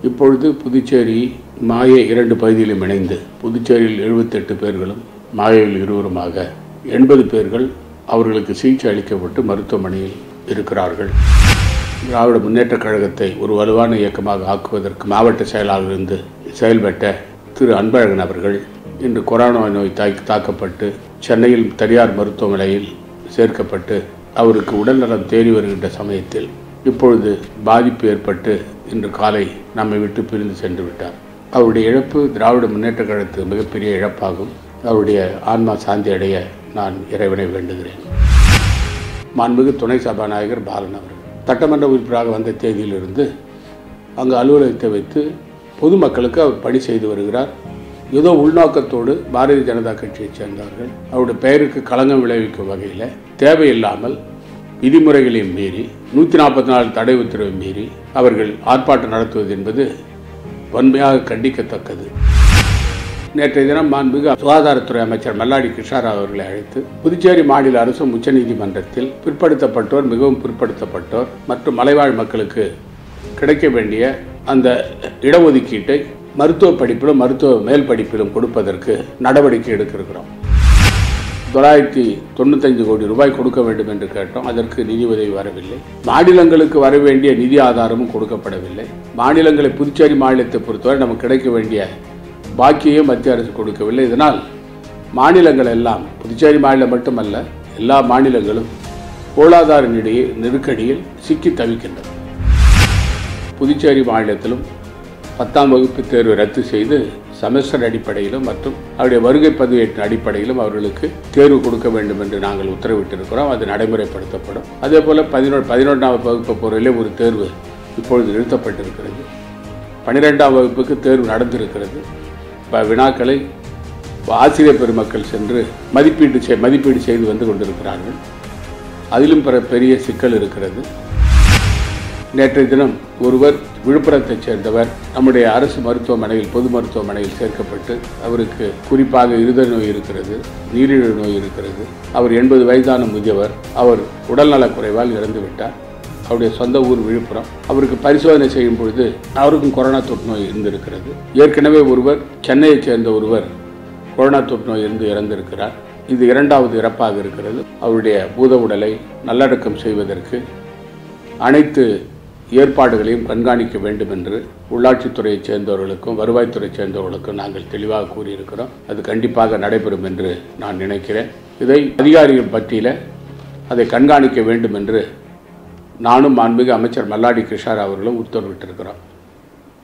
இப்பொழுது புதுச்சேரி மாயே இரண்டு பகுதியிலும் இணைந்து புதுச்சேரியில் எழுபத்தெட்டு பேர்களும் மாயையில் இருவருமாக எண்பது பேர்கள் அவர்களுக்கு சிகிச்சை அளிக்கப்பட்டு மருத்துவமனையில் இருக்கிறார்கள் திராவிட முன்னேற்றக் கழகத்தை ஒரு வலுவான இயக்கமாக ஆக்குவதற்கு மாவட்ட செயலாளர் இருந்து செயல்பட்ட திரு அன்பழகன் அவர்கள் இன்று கொரோனா நோய் தாக்கி தாக்கப்பட்டு சென்னையில் தனியார் மருத்துவமனையில் சேர்க்கப்பட்டு அவருக்கு உடல்நலம் தேறி வருகின்ற சமயத்தில் இப்பொழுது பாதிப்பு ஏற்பட்டு இன்று காலை நம்மை விட்டு பிரிந்து சென்று விட்டார் அவருடைய இழப்பு திராவிட முன்னேற்றக் கழகத்துக்கு மிகப்பெரிய இழப்பாகும் அவருடைய ஆன்மா சாந்தி அடைய நான் இறைவனை வேண்டுகிறேன் மாண்புமிகு துணை சபாநாயகர் பாலன் அவர்கள் சட்டமன்ற உறுப்பினராக வந்த தேதியிலிருந்து அங்கு அலுவலகத்தை வைத்து பொதுமக்களுக்கு அவர் பணி செய்து வருகிறார் ஏதோ உள்நோக்கத்தோடு பாரதிய ஜனதா கட்சியைச் சேர்ந்தவர்கள் அவருடைய பெயருக்கு களங்கம் விளைவிக்கும் வகையில் தேவையில்லாமல் விதிமுறைகளையும் மீறி நூற்றி நாற்பத்தி நாலு தடை உத்தரவை மீறி அவர்கள் ஆர்ப்பாட்டம் நடத்துவது என்பது வன்மையாக கண்டிக்கத்தக்கது நேற்றைய தினம் மாண்புமிகு சுகாதாரத்துறை அமைச்சர் மல்லாடி கிருஷ்ணாராவ் அவர்களை அழைத்து புதுச்சேரி மாநில அரசும் உச்சநீதிமன்றத்தில் பிற்படுத்தப்பட்டோர் மிகவும் பிற்படுத்தப்பட்டோர் மற்றும் மலைவாழ் மக்களுக்கு கிடைக்க வேண்டிய அந்த இடஒதுக்கீட்டை மருத்துவ படிப்பிலும் மருத்துவ மேல் படிப்பிலும் கொடுப்பதற்கு நடவடிக்கை எடுத்திருக்கிறோம் தொள்ளாயிரத்தி தொண்ணூத்தஞ்சு கோடி ரூபாய் கொடுக்க வேண்டும் என்று கேட்டோம் அதற்கு நிதி உதவி வரவில்லை மாநிலங்களுக்கு வர வேண்டிய நிதி ஆதாரமும் கொடுக்கப்படவில்லை மாநிலங்களை புதுச்சேரி மாநிலத்தை பொறுத்தவரை நமக்கு கிடைக்க வேண்டிய பாக்கியையும் மத்திய அரசு கொடுக்கவில்லை இதனால் மாநிலங்கள் எல்லாம் புதுச்சேரி மாநிலம் மட்டுமல்ல எல்லா மாநிலங்களும் பொருளாதார நெடிய நெருக்கடியில் சிக்கி தவிக்கின்றன புதுச்சேரி மாநிலத்திலும் பத்தாம் வகுப்பு தேர்வை ரத்து செய்து செமஸ்டர் அடிப்படையிலும் மற்றும் அவருடைய வருகை பதிவேற்றின் அடிப்படையிலும் அவர்களுக்கு தேர்வு கொடுக்க வேண்டும் என்று நாங்கள் உத்தரவிட்டிருக்கிறோம் அது நடைமுறைப்படுத்தப்படும் அதே போல் பதினொன்று பதினொன்றாம் வகுப்பு பொருளிலே ஒரு தேர்வு இப்பொழுது நிறுத்தப்பட்டிருக்கிறது பன்னிரெண்டாம் வகுப்புக்கு தேர்வு நடந்திருக்கிறது ப- வினாக்களை ஆசிரியர் பெருமக்கள் சென்று மதிப்பீடு செய் மதிப்பீடு செய்து வந்து கொண்டிருக்கிறார்கள் அதிலும் பிற பெரிய சிக்கல் இருக்கிறது நேற்றைய தினம் ஒருவர் விழுப்புரத்தைச் சேர்ந்தவர் நம்முடைய அரசு மருத்துவமனையில் பொது மருத்துவமனையில் சேர்க்கப்பட்டு அவருக்கு குறிப்பாக இருதய நோய் இருக்கிறது நீரிழிவு நோய் இருக்கிறது அவர் எண்பது வயதான முதியவர் அவர் உடல்நலக் குறைவால் இறந்து விட்டார் அவருடைய சொந்த ஊர் விழுப்புரம் அவருக்கு பரிசோதனை செய்யும் பொழுது அவருக்கும் கொரோனா தொற்று நோய் இருந்திருக்கிறது ஏற்கனவே ஒருவர் சென்னையைச் சேர்ந்த ஒருவர் கொரோனா தொற்று நோய் இருந்து இறந்திருக்கிறார் இது இரண்டாவது இறப்பாக இருக்கிறது அவருடைய பூத உடலை நல்லடக்கம் செய்வதற்கு அனைத்து ஏற்பாடுகளையும் கண்காணிக்க வேண்டும் என்று உள்ளாட்சித்துறையைச் சேர்ந்தவர்களுக்கும் வருவாய்த்துறையைச் சேர்ந்தவர்களுக்கும் நாங்கள் தெளிவாக கூறியிருக்கிறோம் அது கண்டிப்பாக நடைபெறும் என்று நான் நினைக்கிறேன் இதை அதிகாரிகள் பற்றியில் அதை கண்காணிக்க வேண்டும் என்று நானும் மாண்புமிகு அமைச்சர் மல்லாடி கிருஷ்ணாராவ் அவர்களும் உத்தரவிட்டிருக்கிறோம்